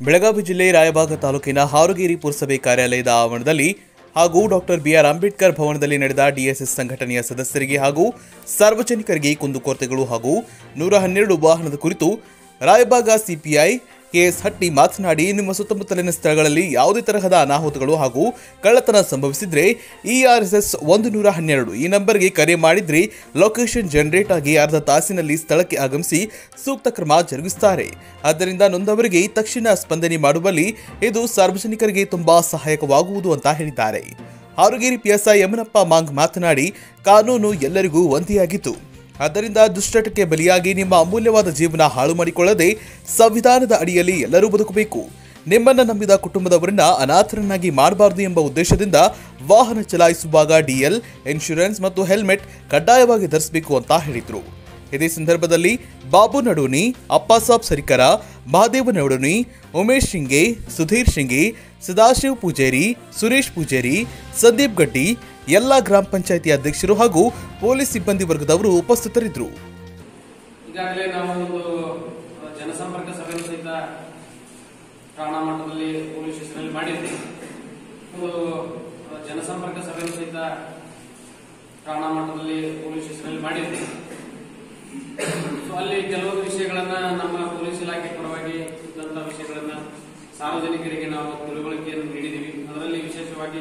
ಬೆಳಗಾವಿ ಜಿಲ್ಲೆ ರಾಯಬಾಗ ತಾಲೂಕಿನ ಹಾರುಗೇರಿ ಪುರಸಭೆ ಕಾರ್ಯಾಲಯದ ಆವರಣದಲ್ಲಿ ಹಾಗೂ ಡಾಕ್ಟರ್ ಬಿಆರ್ ಅಂಬೇಡ್ಕರ್ ಭವನದಲ್ಲಿ ನಡೆದ ಡಿಎಸ್ಎಸ್ ಸಂಘಟನೆಯ ಸದಸ್ಯರಿಗೆ ಹಾಗೂ ಸಾರ್ವಜನಿಕರಿಗೆ ಕುಂದುಕೊರತೆಗಳು ಹಾಗೂ ನೂರ ಹನ್ನೆರಡು ವಾಹನದ ಕುರಿತು ರಾಯಬಾಗ ಸಿಪಿಐ ಕೆಎಸ್ ಹಟ್ಟಿ ಮಾತನಾಡಿ ನಿಮ್ಮ ಸುತ್ತಮುತ್ತಲಿನ ಸ್ಥಳಗಳಲ್ಲಿ ಯಾವುದೇ ತರಹದ ಅನಾಹುತಗಳು ಹಾಗೂ ಕಳ್ಳತನ ಸಂಭವಿಸಿದ್ರೆ ಇಆರ್ಎಸ್ಎಸ್ ಒಂದು ನೂರ ಹನ್ನೆರಡು ಈ ನಂಬರ್ಗೆ ಕರೆ ಮಾಡಿದ್ರೆ ಲೊಕೇಶನ್ ಜನರೇಟ್ ಆಗಿ ಅರ್ಧ ತಾಸಿನಲ್ಲಿ ಸ್ಥಳಕ್ಕೆ ಆಗಮಿಸಿ ಸೂಕ್ತ ಕ್ರಮ ಜರುಗಿಸುತ್ತಾರೆ ಆದ್ದರಿಂದ ನೊಂದವರಿಗೆ ತಕ್ಷಣ ಸ್ಪಂದನೆ ಮಾಡುವಲ್ಲಿ ಇದು ಸಾರ್ವಜನಿಕರಿಗೆ ತುಂಬಾ ಸಹಾಯಕವಾಗುವುದು ಅಂತ ಹೇಳಿದ್ದಾರೆ ಹಾರುಗೇರಿ ಪಿಎಸ್ಐ ಯಮನಪ್ಪ ಮಾಂಗ್ ಮಾತನಾಡಿ ಕಾನೂನು ಎಲ್ಲರಿಗೂ ಒಂದಿಯಾಗಿತ್ತು ಆದ್ದರಿಂದ ದುಶ್ಚಟಕ್ಕೆ ಬಲಿಯಾಗಿ ನಿಮ್ಮ ಅಮೂಲ್ಯವಾದ ಜೀವನ ಹಾಳು ಮಾಡಿಕೊಳ್ಳದೆ ಸಂವಿಧಾನದ ಅಡಿಯಲ್ಲಿ ಎಲ್ಲರೂ ಬದುಕಬೇಕು ನಿಮ್ಮನ್ನ ನಂಬಿದ ಕುಟುಂಬದವರನ್ನ ಅನಾಥರನ್ನಾಗಿ ಮಾಡಬಾರದು ಎಂಬ ಉದ್ದೇಶದಿಂದ ವಾಹನ ಚಲಾಯಿಸುವಾಗ ಡಿಎಲ್ ಇನ್ಶೂರೆನ್ಸ್ ಮತ್ತು ಹೆಲ್ಮೆಟ್ ಕಡ್ಡಾಯವಾಗಿ ಧರಿಸಬೇಕು ಅಂತ ಹೇಳಿದ್ರು ಇದೇ ಸಂದರ್ಭದಲ್ಲಿ ಬಾಬು ನಡೋನಿ ಅಪ್ಪಾಸಾಬ್ ಸರಿಕರ ಮಹಾದೇವ ನಡೋನಿ ಉಮೇಶ್ ಶಿಂಗೆ ಸುಧೀರ್ ಶಿಂಗೆ ಸದಾಶಿವ್ ಪೂಜೇರಿ ಸುರೇಶ್ ಪೂಜೇರಿ ಸಂದೀಪ್ ಗಡ್ಡಿ ಎಲ್ಲ ಗ್ರಾಮ ಪಂಚಾಯಿತಿ ಅಧ್ಯಕ್ಷರು ಹಾಗೂ ಪೊಲೀಸ್ ಸಿಬ್ಬಂದಿ ವರ್ಗದವರು ಉಪಸ್ಥಿತರಿದ್ದರು ಈಗಾಗಲೇ ನಾವು ಒಂದು ಜನಸಂಪರ್ಕ ಸಭೆ ಸಹಿತ ಠಾಣಾ ಮಟ್ಟದಲ್ಲಿ ಪೊಲೀಸ್ ಸ್ಟೇಷನಲ್ಲಿ ಮಾಡಿದ್ವಿ ಒಂದು ಜನಸಂಪರ್ಕ ಸಭೆ ಸಹಿತ ಠಾಣಾ ಮಟ್ಟದಲ್ಲಿ ಪೊಲೀಸ್ ಸ್ಟೇಷನಲ್ಲಿ ಮಾಡಿದ್ವಿ ಸೊ ಅಲ್ಲಿ ಕೆಲವೊಂದು ವಿಷಯಗಳನ್ನ ನಮ್ಮ ಪೊಲೀಸ್ ಇಲಾಖೆ ಪರವಾಗಿ ಇದ್ದಂತಹ ವಿಷಯಗಳನ್ನ ಸಾರ್ವಜನಿಕರಿಗೆ ನಾವು ತಿಳುವಳಿಕೆಯನ್ನು ನೀಡಿದ್ದೀವಿ ಅದರಲ್ಲಿ ವಿಶೇಷವಾಗಿ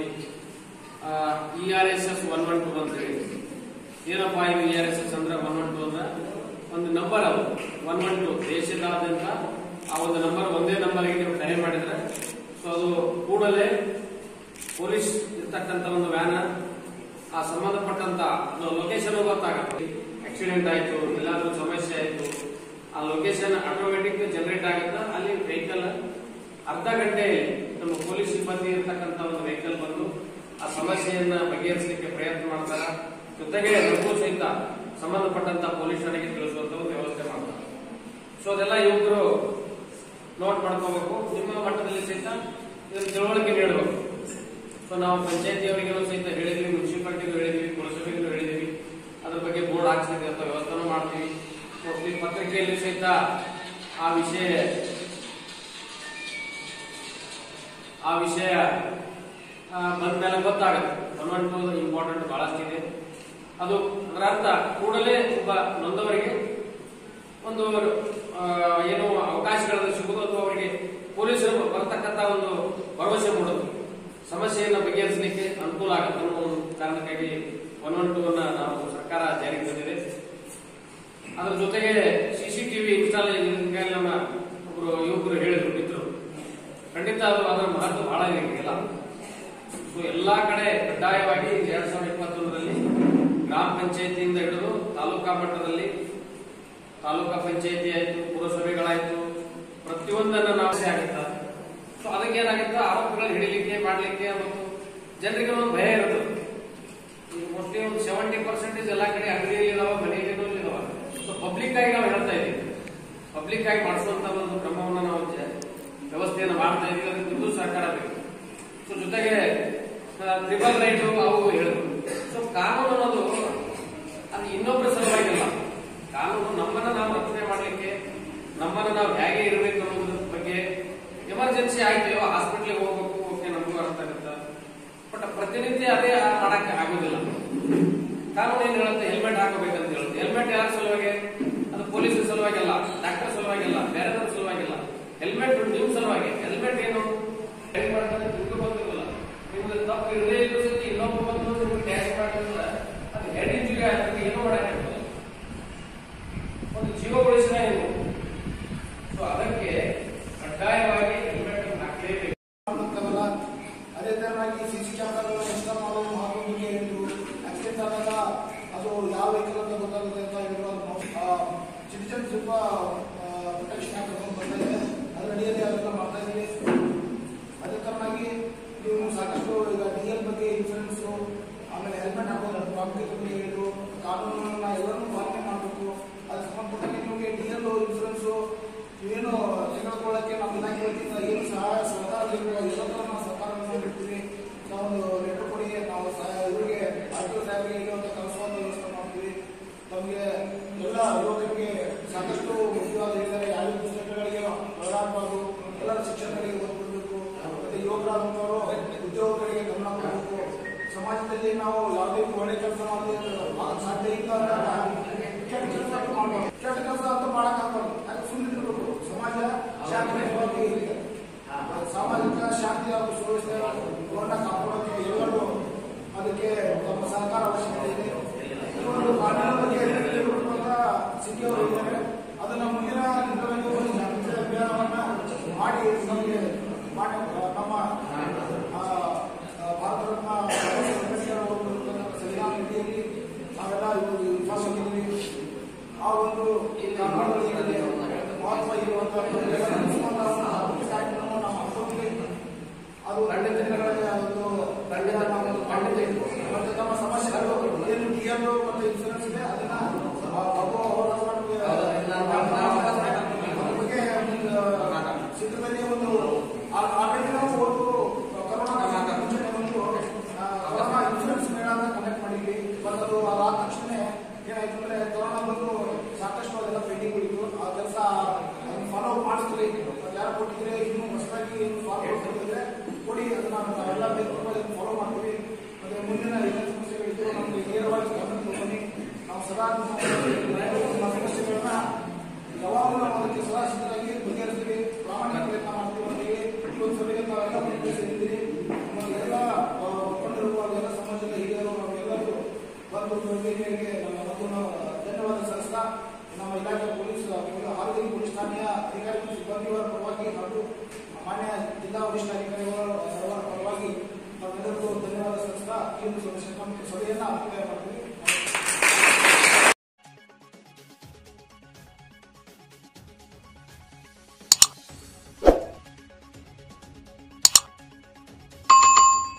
E R S S one one two ಅಂತ ಹೇಳಿ ಏನಪ್ಪಾ ಇದು ಇ ಆರ್ ಎಸ್ ಎಸ್ ಅಂದ್ರೆ ಒನ್ ಒನ್ ಟು ಅಂದ್ರೆ ಒಂದು ನಂಬರ್ ಅದು ಒನ್ ಒನ್ ಟು ದೇಶದಾದ್ಯಂತ ಆ ಒಂದು ನಂಬರ್ ಒಂದೇ ನಂಬರ್ಗೆ ನೀವು ಕರೆ ಮಾಡಿದ್ರೆ ಸೊ ಅದು ಕೂಡಲೇ ಪೊಲೀಸ್ ಇರ್ತಕ್ಕಂಥ ಒಂದು ವ್ಯಾನ್ ಆ ಸಂಬಂಧಪಟ್ಟಂತ ಲೊಕೇಶನ್ ಗೊತ್ತಾಗುತ್ತೆ ಆಕ್ಸಿಡೆಂಟ್ ಆಯ್ತು ಎಲ್ಲಾದ್ರೂ ಸಮಸ್ಯೆ ಆಯ್ತು ಆ ಲೊಕೇಶನ್ ಆಟೋಮೆಟಿಕ್ ಜನರೇಟ್ ಆಗುತ್ತೆ ಅಲ್ಲಿ ವೆಹಿಕಲ್ ಅರ್ಧ ಗಂಟೆ ನಮ್ಮ ಪೊಲೀಸ್ ಸಿಬ್ಬಂದಿ ಇರ್ತಕ್ಕಂಥ ಒಂದು ವೆಹಿಕಲ್ ಬಂದು ಆ ಸಮಸ್ಯೆಯನ್ನ ಬಗೆಹರಿಸಲಿಕ್ಕೆ ಪ್ರಯತ್ನ ಮಾಡ್ತಾರ ಜೊತೆಗೆ ನಮಗೂ ಸಹಿತ ಸಂಬಂಧಪಟ್ಟಂತ ಪೊಲೀಸ್ ಠಾಣೆಗೆ ತಿಳಿಸುವಂತ ಒಂದು ವ್ಯವಸ್ಥೆ ಮಾಡ್ತಾರೆ ಸೊ ಅದೆಲ್ಲ ಯುವಕರು ನೋಟ್ ಮಾಡ್ಕೋಬೇಕು ನಿಮ್ಮ ಮಟ್ಟದಲ್ಲಿ ಸಹಿತ ಇದನ್ನ ತಿಳುವಳಿಕೆ ನೀಡಬೇಕು ಸೊ ನಾವು ಪಂಚಾಯತಿಯವರಿಗೂ ಸಹಿತ ಹೇಳಿದ್ವಿ ಮುನ್ಸಿಪಾಲಿಟಿಗೂ ಹೇಳಿದ್ವಿ ಪುರಸಭೆಗೂ ಹೇಳಿದ್ವಿ ಅದ್ರ ಬಗ್ಗೆ ಬೋರ್ಡ್ ಹಾಕ್ಸಿದ್ವಿ ಅಂತ ವ್ಯವಸ್ಥೆನೂ ಮಾಡ್ತೀವಿ ಮೋಸ್ಟ್ಲಿ ಪತ್ರಿಕೆಯಲ್ಲಿ ಸಹಿತ ಆ ವಿಷಯ ಆ ವಿಷಯ ಬಂದ ಮೇಲೆ ಗೊತ್ತಾಗುತ್ತೆ ಒನ್ ಒನ್ ಟು ಇಂಪಾರ್ಟೆಂಟ್ ಬಹಳಷ್ಟಿದೆ ಅದು ಅದರ ಅರ್ಥ ಕೂಡಲೇ ಒಬ್ಬ ನೊಂದವರಿಗೆ ಒಂದು ಆ, ಏನು ಅವಕಾಶಗಳನ್ನು ಸಿಗುವುದು ಅಥವಾ ಅವರಿಗೆ ಪೊಲೀಸರು ಬರತಕ್ಕಂತ ಒಂದು ಭರವಸೆ ಮೂಡುದು ಸಮಸ್ಯೆಯನ್ನು ಬಗೆಹರಿಸಲಿಕ್ಕೆ ಅನುಕೂಲ ಆಗುತ್ತೆ ಅನ್ನೋ ಒಂದು ಕಾರಣಕ್ಕಾಗಿ ಒನ್ ಒನ್ ಟೂ ಅನ್ನ ನಾವು ಸರ್ಕಾರ ಜಾರಿಗೆ ತಂದಿದೆ ಅದ್ರ ಜೊತೆಗೆ ಸಿಸಿಟಿವಿ ಇನ್ಸ್ಟಾಲ್ ಈಗಾಗಲೇ ನಮ್ಮ ಒಬ್ರು ಯುವಕರು ಹೇಳಿದ್ರು ಮಿತ್ರರು ಖಂಡಿತ ಅದು ಅದರ ಮಹತ್ವ ಬಹಳ ಇದೆ ಸೊ ಎಲ್ಲಾ ಕಡೆ ಕಡ್ಡಾಯವಾಗಿ ಎರಡ್ ಸಾವಿರದ ಇಪ್ಪತ್ತೊಂದರಲ್ಲಿ ಗ್ರಾಮ ಪಂಚಾಯತಿಯಿಂದ ಹಿಡಿದು ತಾಲೂಕಾ ಮಟ್ಟದಲ್ಲಿ ತಾಲೂಕಾ ಪಂಚಾಯತಿ ಆಯ್ತು ಪುರಸಭೆಗಳಾಯ್ತು ಪ್ರತಿಯೊಂದನ್ನ ನಾವು ಆಗುತ್ತ ಸೊ ಅದಕ್ಕೆ ಏನಾಗುತ್ತೆ ಆರೋಪಗಳು ಹಿಡಿಲಿಕ್ಕೆ ಮಾಡ್ಲಿಕ್ಕೆ ಮತ್ತು ಜನರಿಗೆ ಒಂದು ಭಯ ಇರ್ತದೆ ಈಗ ಮೋಸ್ಟ್ಲಿ ಒಂದು ಸೆವೆಂಟಿ ಪರ್ಸೆಂಟೇಜ್ ಎಲ್ಲಾ ಕಡೆ ಅಂಗಡಿಯಲ್ಲಿ ಇದಾವ ಮನೆಯಲ್ಲಿ ಇದಾವ ಸೊ ಪಬ್ಲಿಕ್ ಆಗಿ ನಾವು ಹೇಳ್ತಾ ಇದೀವಿ ಪಬ್ಲಿಕ್ ಆಗಿ ಮಾಡಿಸುವಂತ ಒಂದು ಕ್ರಮವನ್ನು ನಾವು ಜ- ವ್ಯವಸ್ಥೆಯನ್ನು ಮಾಡ್ತಾ ಇದೀವಿ ಅದಕ್ಕೆ ಇದು ಸರ್ಕಾರ ಬೇಕು ಸೊ ಜೊತೆಗೆ ಟ್ರಿಬಲ್ ರೈಟ್ ಅವು ಹೇಳಿದ್ರು ಸೊ ಕಾನೂನು ಅನ್ನೋದು ಅದು ಇನ್ನೊಬ್ಬರ ಸಲುವಾಗಿಲ್ಲ ಕಾನೂನು ನಮ್ಮನ್ನ ನಾವು ರಕ್ಷಣೆ ಮಾಡ್ಲಿಕ್ಕೆ ನಮ್ಮನ್ನ ನಾವು ಹೇಗೆ ಇರಬೇಕು ಅನ್ನೋದ್ರ ಬಗ್ಗೆ ಎಮರ್ಜೆನ್ಸಿ ಆಯ್ತು ಹಾಸ್ಪಿಟ್ಲಿಗೆ ಹೋಗ್ಬೇಕು ಓಕೆ ನಮಗೂ ಅರ್ಥ ಆಗುತ್ತೆ ಬಟ್ ಪ್ರತಿನಿತ್ಯ ಅದೇ ಮಾಡಕ್ಕೆ ಆಗುದಿಲ್ಲ ಕಾನೂನು ಏನ್ ಹೇಳುತ್ತೆ ಹೆಲ್ಮೆಟ್ ಹಾಕೋಬೇಕಂತ ಹೇಳುತ್ತೆ ಹೆಲ್ಮೆಟ್ ಯಾರ ಸಲುವಾಗಿ ಅದು ಪೊಲೀಸರ ಸಲುವಾಗಿಲ್ಲ ಡಾಕ್ಟರ್ ಸಲುವಾಗಿಲ್ಲ ಬೇರೆದವ್ರ ಸಲುವಾಗಿಲ್ಲ ಹೆಲ್ಮೆಟ್ ನಿಮ್ ಸಲುವಾಗಿ ಹೆಲ್ಮೆಟ್ ಏನು ಡ್ರೈವ್ ಮಾಡ್ತಾರೆ ನಿಮ್ಗೆ ಗೊತ್ತಿರಲ್ಲ ನಿಮ್ಗೆ ತಪ್ಪು ಇರದೇ ಇದ್ದು ಸತಿ ಇನ್ನೊಬ್ಬ ಬಂದು ನಿಮ್ಗೆ ಟ್ಯಾಕ್ಸ್ ಮಾಡಿದ್ರೆ ಅದು ಹೆಡ್ ಇಂಜುರಿ ಆದ್ರೆ ಏನೋ ಮಾಡಕ್ಕೆ ಒಂದು ಜೀವ ಉಳಿಸಿದ ಏನು ಸೊ ಅದಕ್ಕೆ ಕಡ್ಡಾಯವಾಗಿ ಹೆಲ್ಮೆಟ್ ಹಾಕಲೇಬೇಕು ಮಾಡ್ಬೇಕಲ್ಲ ಅದೇ ತರನಾಗಿ ಸಿ ಸಿ ಕ್ಯಾಮ್ರಾಗಳು ಇನ್ಸ್ಟಾಲ್ ಮಾಡೋದು ಹಾಗೂ ನಿಮಗೆ ಹೇಳಿದ್ರು ಆಕ್ಸಿಡೆಂಟ್ ಆದಾಗ ಅದು ಯಾವ ವೆಹಿಕಲ್ ಅಂತ ಗೊತ್ತಾಗುತ್ತೆ ಅಂತ ಹೇಳಿದ್ರು ಸಿಟಿಜನ್ಶಿಪ್ ಪ್ರೊಟೆಕ್ಷನ್ ಆಕ್ಟ್ ಅಂತ ಬರ್ತಾ ಇದೆ ಅದರ ಅಡಿಯಲ್ಲಿ ಅದೆಲ್ಲ ಮಾಡ್ತಾ ಇದ್ದೀವಿ ಅದೇ ತರನಾಗಿ ನೀವು ಸಾಕಷ್ಟು ಈಗ ಡಿ ಎಲ್ ಬಗ್ಗೆ ಇನ್ಸೂರೆನ್ಸ್ ಆಮೇಲೆ ಹೆಲ್ಮೆಟ್ ಹಾಕೋದು ಅದ್ರ ಪ್ರಾಮುಖ್ಯತೆ ಬಗ್ಗೆ ಹೇಳಿದ್ರು ಕಾನೂನನ್ನ ಎಲ್ಲರನ್ನೂ ಪಾಲನೆ ಮಾಡಬೇಕು ಅದಕ್ಕೆ ಸಂಬಂಧಪಟ್ಟಂಗೆ ನಿಮಗೆ ಡಿ ಎಲ್ ಇನ್ಸೂರೆನ್ಸ್ ಏನು ತೆಗೆದುಕೊಳ್ಳಕ್ಕೆ ನಮ್ಮ ಇಲಾಖೆ ವತಿಯಿಂದ ಏನು ಸಹಾಯ ಸಹಕಾರ ಬೇಕು ಎಲ್ಲ ಥರ ನಾವು ಸಹಕಾರವನ್ನು ನೀಡ್ತೀವಿ ನಾವೊಂದು ಲೆಟರ್ ಕೊಡಿ ನಾವು ಸಹ- ಇವರಿಗೆ ಆರ್ ಟಿ ಒ ಸಾಹೇಬರಿಗೆ ಇರುವಂಥ ಕಳಿಸುವಂಥ ವ್ಯವಸ್ಥೆ ಮಾಡ್ತೀವಿ ತಮಗೆ ಎಲ್ಲ ಯುವಕರಿಗೆ ಸಾಕಷ್ಟು ಮುಖ್ಯವಾದ ಹೇಳಿದ್ದಾರೆ ಯಾವುದೇ ಪುಸ್ತಕಗಳಿಗೆ ಒಳಗಾಗಬಾರ್ದು ಎಲ್ಲರ ಶಿಕ್ಷಣ ಸಮಾಜದಲ್ಲಿ ನಾವು ಯಾವುದೇ ಒಳ್ಳೆ ಕೆಲಸ ಮಾಡಲಿಕ್ಕೆ ಸಾಧ್ಯ ಇಲ್ಲ ಅಂದಾಗ ಕೆಟ್ಟ ಕೆಲಸ ಅಂತೂ ಮಾಡ್ಬಾರ್ದು ಕೆಟ್ಟ ಕೆಲಸ ಅಂತೂ ಮಾಡಕ್ ಆಗ್ಬಾರ್ದು ಅದು ಸುಮ್ಮನೆ ಇರ್ಬೇಕು ಸಮಾಜ ಶಾಂತಿಯುತವಾಗಿ ಇರುತ್ತೆ ಸಾಮಾಜಿಕ ಶಾಂತಿ ಹಾಗೂ ಸುವ್ಯವಸ್ಥೆಗಳನ್ನ ಕಾಪಾಡೋಕೆ ಎಲ್ಲರೂ ಅದಕ್ಕೆ ತಮ್ಮ ಸಹಕಾರ ಅವಶ್ಯಕತೆ ಇದೆ ಈ ಒಂದು ಕಾನೂನು ಬಗ್ಗೆ ತಿಳಿದುಕೊಳ್ಳುವಂತ ಸಿಕ್ಕಿಯವರು ಇದ್ದಾರೆ ಅದನ್ನ ಮುಂದಿನ ದಿನಗಳಲ್ಲಿ ಒಂದು ಜಾಗೃತಿ ಅಭಿಯಾನವನ್ನ ಮಾಡಿ ನಮಗೆ ಮಾಡಿ ನಮ್ಮ ಆ, ಆ, ಭಾರತ ರತ್ನ ಅಂಬೇಡ್ಕರ್ ಅವರು ಕೊಟ್ಟಿರುವಂತಹ ಸಂವಿಧಾನ ನಿಧಿಯಲ್ಲಿ ನಾವೆಲ್ಲ ಇವತ್ತು ವಿಶ್ವಾಸ ಹೊಂದಿದ್ದೀವಿ ಆ ಒಂದು ಕಾನೂನುಗಳಿಗೆ ಮಹತ್ವ ಇರುವಂತಹ ಕಾರ್ಯಕ್ರಮವನ್ನು ನಾವು ಹಾಕ್ಕೊತೀವಿ ಅದು ಎರಡು ದಿನಗಳಲ್ಲಿ ಅದೊಂದು ಖಂಡಿತ ನಾವು ಖಂಡಿತ ಇತ್ತು ಮತ್ತೆ ನಮ್ಮ ಸಮಸ್ಯೆಗಳು ಏನು ಡಿ ಎಲ್ ಮತ್ತು ಇನ್ಸೂರೆನ್ಸ್ ಇದೆ ಅದನ್ನ ಆ, ಬಾಬು ಅವರ ನಮಗೆ ಅದ್ರ ಬಗ್ಗೆ ಒಂದು ಸಿದ್ಧದಲ್ಲಿ ಒಂದು ಆಲ್ರೆಡಿ ನಾವು ಒಂದು ಕರೋನಾ ಮುಂಚೆನೆ ಒಂದು ಆ, ಕೊರೋನಾ ಇನ್ಸೂರೆನ್ಸ್ ಮೇಳನ ಕಂಡಕ್ಟ್ ಮಾಡಿದ್ವಿ ಬಟ್ ಅದು ಅದಾದ ತಕ್ಷಣ ಏನಾಯ್ತು ಅಂದ್ರೆ ಕೊರೋನಾ ಬಂದು ಸಾಕಷ್ಟು ಅದೆಲ್ಲ ಪೆಂಡಿಂಗ್ ಉಳಿತು ಆ ಕೆಲಸ ಅದನ್ನ ಫಾಲೋ ಅಪ್ ಮಾಡಿಸ್ತೀವಿ ಅದು ಯಾರು ಕೊಟ್ಟಿದ್ರೆ ಇನ್ನೂ ಹೊಸದಾಗಿ ಏನು ಫಾಲೋ ಅಪ್ ಮಾಡಿದ್ರೆ ಕೊಡಿ ಅದನ್ನ ನಾವೆಲ್ಲ ಬೇಕು ಅದನ್ನ ಫಾಲೋ ಮಾಡ್ತೀವಿ ಮತ್ತೆ ಮುಂದಿನ ಏನೇನು ಸಮಸ್ಯೆಗಳಿದ್ದು ನಮಗೆ ನೇರವಾಗಿ ಗಮನಕ್ಕೆ ಬನ್ನಿ ನಾವು ಸದಾ ನಮ್ಮ ಸಮಸ್ಯೆಗಳನ್ನ ಯಾವಾಗಲೂ ನಾವು ಅದಕ್ಕೆ ಸದಾ ಸಿದ್ಧರಾಗಿ ಬಗೆಹರಿಸ್ತೀವಿ ಪ್ರಾಮಾಣಿಕ ಪ್ರಯತ್ನ ಮಾಡ್ತೀವಿ ಅವರಿಗೆ ಇವತ್ತು ಸಭೆಗೆ ತಾವೆಲ್ಲ ಸೇರಿದ್ದೀರಿ ನಮಗೆಲ್ಲ ಆ, ಒಪ್ಕೊಂಡಿರುವ ಎಲ್ಲ ಸಮಾಜದ ಹಿರಿಯರು ನಾವೆಲ್ಲರೂ ಬಂದು ವೇದಿಕೆಗೆ ನಮ್ಮ ಮತ್ತೊಂದು ಧನ್ಯವಾದ ಸಲ್ಲಿಸ್ತಾ ನಮ್ಮ ಇಲಾಖೆ ಪೊಲೀಸ್ ಹಾವೇರಿ ಪೊಲೀಸ್ ಠಾಣೆಯ ಅಧಿಕಾರಿಗಳು ಸಿಬ್ಬಂದಿಯವರ ಪರವಾಗಿ ಹಾಗೂ ಮಾನ್ಯ ಜಿಲ್ಲಾ ವರಿಷ್ಠಾಧಿಕಾರಿಗಳ ಸರ್ವರ ಪರವಾಗಿ ನಾವೆಲ್ಲರಿಗೂ ಧನ್ಯವಾದ ಸಲ್ಲಿಸ್ತಾ ಈ ಒಂದು ಸಭೆ- ಸಭೆಯನ್ನ ಅಭಿಪ್ರಾಯ ಮಾಡ್ತೀವಿ